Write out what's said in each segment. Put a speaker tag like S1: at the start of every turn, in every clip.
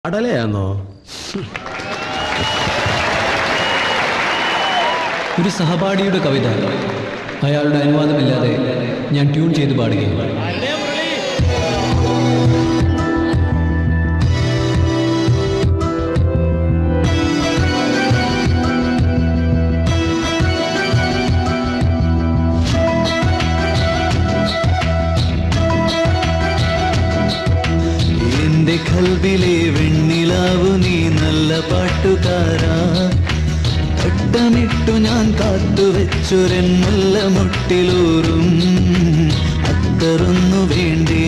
S1: അടലയാന്നോ
S2: ഒരു സഹപാഠിയുടെ കവിത അയാളുടെ അനുവാദമില്ലാതെ ഞാൻ ട്യൂൺ ചെയ്ത് പാടുകയും
S3: എന്റെ കൽവിലെ വെണ്ണിലാവു നീ നല്ല പാട്ടുകാരാ തട്ടമിട്ടു ഞാൻ കാത്തുവെച്ചൊരൻ മുല്ല മുട്ടിലൂറും അത്തറൊന്നു വേണ്ടേ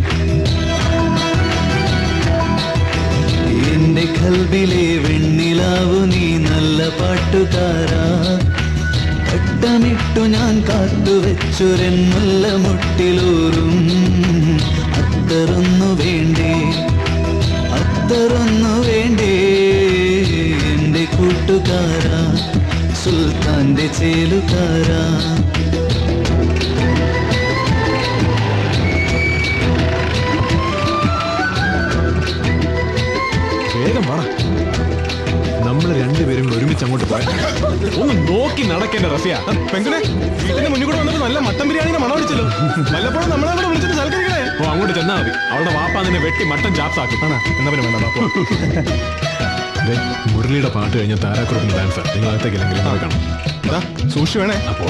S3: എന്റെ കൽവിലെ വെണ്ണിലാവു നീ നല്ല പാട്ടുകാരാ തട്ടമിട്ടു ഞാൻ കാത്തുവെച്ചൊരൻ മുല്ല മുട്ടിലൂറും അത്തറൊന്നു വേണ്ടേ അത്തറൊന്നു വേണ്ടേ എന്റെ കൂട്ടുകാരാ സുൽത്താന്റെ ചേലുകാരാ
S4: വേഗം വാടാ നമ്മൾ രണ്ടുപേരും കൂടെ ഒരുമിച്ച് അങ്ങോട്ട് പോയ ഒന്ന് നോക്കി നടക്കേണ്ട റഫിയ പെങ്കനെ വീട്ടിന് മുന്നിൽ കൂടെ വന്നപ്പോൾ നല്ല മട്ടൻ ബിരിയാണിയുടെ മണം അടിച്ചല്ലോ വല്ലപ്പോഴും നമ്മളെ കൂടെ വിളിച്ചിട്ട് സൽക്കരിക്കണേ ഓ അങ്ങോട്ട് ചെന്നാ മതി അവളുടെ വാപ്പ നിന്നെ വെട്ടി മട്ടൻ ചാപ്സ് ആക്കി എന്നാ പിന്നെ വേണ്ട ബാപ്പ ദേ, മുരളിയുടെ പാട്ട് കഴിഞ്ഞ താരാക്കുറപ്പിന്റെ ഡാൻസ് നിങ്ങൾ അകത്തേക്കില്ലെങ്കിലും അത് കാണാം എന്താ സൂക്ഷിച്ചു വേണേ അപ്പോ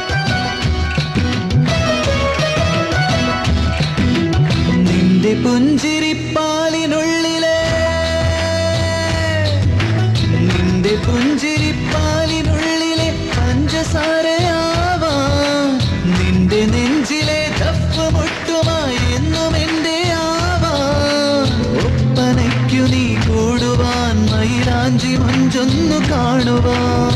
S3: നിന്റെ പുഞ്ചിരിപ്പാലിനുള്ളിലെ നിന്റെ പുഞ്ചിരിപ്പാലിനുള്ളിലെ പഞ്ചസാരയാവാം നിന്റെ നെഞ്ചിലെ തപ്പ് മുട്ടുമായി എന്നും എന്റെ ആവാം ഒപ്പനയ്ക്കു നീ കൂടുവാൻ മൈലാഞ്ചി മഞ്ചൊന്നു കാണുവാൻ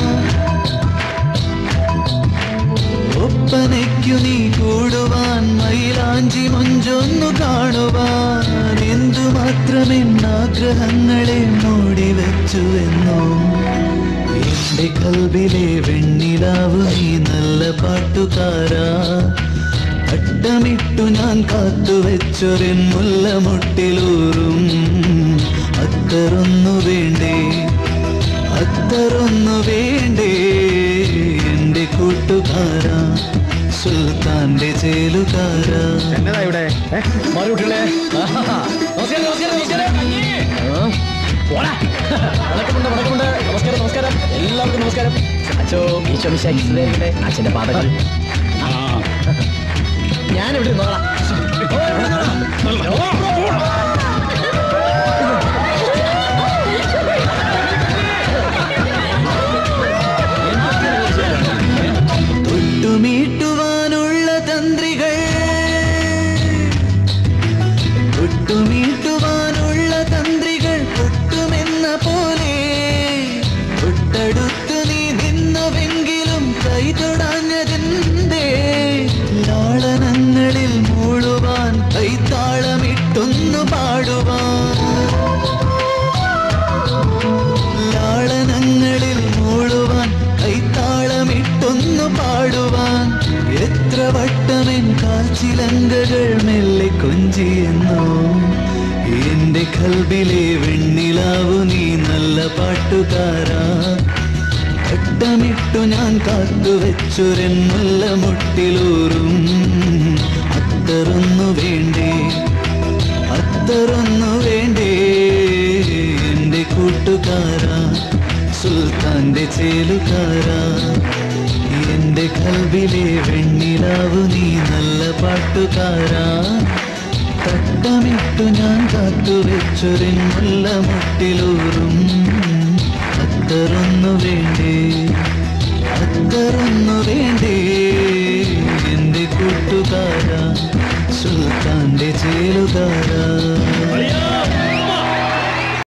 S3: ഒപ്പനയ്ക്കു നീ കൂടുവാൻ മൈലാഞ്ചി മൊഞ്ചൊന്നു കാണുവാൻ എന്തുമാത്രം എന്നാഗ്രഹങ്ങളെ മൂടി വെച്ചുവെന്നോ എന്റെ കൽബിലെ വെണ്ണിലാവു നീ നല്ല പാട്ടുകാരാ അട്ടമിട്ടു ഞാൻ കാത്തുവെച്ചൊരൻ മുല്ലമുട്ടിലൂറും അത്തറൊന്നു വേണ്ടേ അത്തറൊന്നു വേണ്ടേ എന്റെ കൂട്ടുകാരാ സുൽത്താന്റെ ചേലുകാരാ
S1: എന്നതാ ഇവിടെ
S2: മാറിവിട്ടില്ലേ നമസ്കാരം നമസ്കാരം നമസ്കാരം ആ, പോടാ. വണക്കമുണ്ട് വണക്കമുണ്ട് നമസ്കാരം നമസ്കാരം എല്ലാവർക്കും നമസ്കാരം അച്ഛോ ഈശോ വിശാഖിച്ചതേ അച്ഛന്റെ പാതകൾ ഞാൻ ഇവിടെ നിന്നോളാം ഓ, ഇവിടെ നിന്നോളാം. ഓ, ഓ, ഓ.
S3: തൊട്ടുമീട്ടുവാനുള്ള തന്ത്രികൾ തൊട്ടുമീട്ടുവാനുള്ള തന്ത്രികൾ പൊട്ടുമെന്ന പോലെ തൊട്ടടുത്തു നീ നിന്നുവെങ്കിലും കൈ തൊടാഞ്ഞതെന്തേ ലാളനങ്ങളിൽ മൂളുവാൻ കൈത്താളമിട്ടൊന്നു പാടുവാൻ ലാളനങ്ങളിൽ മൂളുവാൻ കൈത്താളമിട്ടൊന്നു പാടുവാൻ എത്ര വട്ടമെൻ കാച്ചിലങ്കകൾ മെല്ലെ കൊഞ്ചിയെന്നോ എന്റെ കൽബിലെ വെണ്ണിലാവു നീ നല്ല പാട്ടുകാരാ ഘട്ടമിട്ടു ഞാൻ കാത്തുവെച്ചൊരൻ മുല്ല മുട്ടിലൂറും അത്തറൊന്നു വേണ്ടേ അത്തറൊന്നു വേണ്ടേ എന്റെ കൂട്ടുകാരാ സുൽത്താന്റെ ചേലുകാരാ എന്റെ കൽവിലെ വെണ്ണിലാവു നീ നല്ല പാട്ടുകാരാ തട്ടമിട്ടു ഞാൻ കാത്തുവെച്ചൊരിൻ മുല്ല മുട്ടിലൂറും അത്തറൊന്നു വേണ്ടേ അത്തറൊന്നു വേണ്ടേ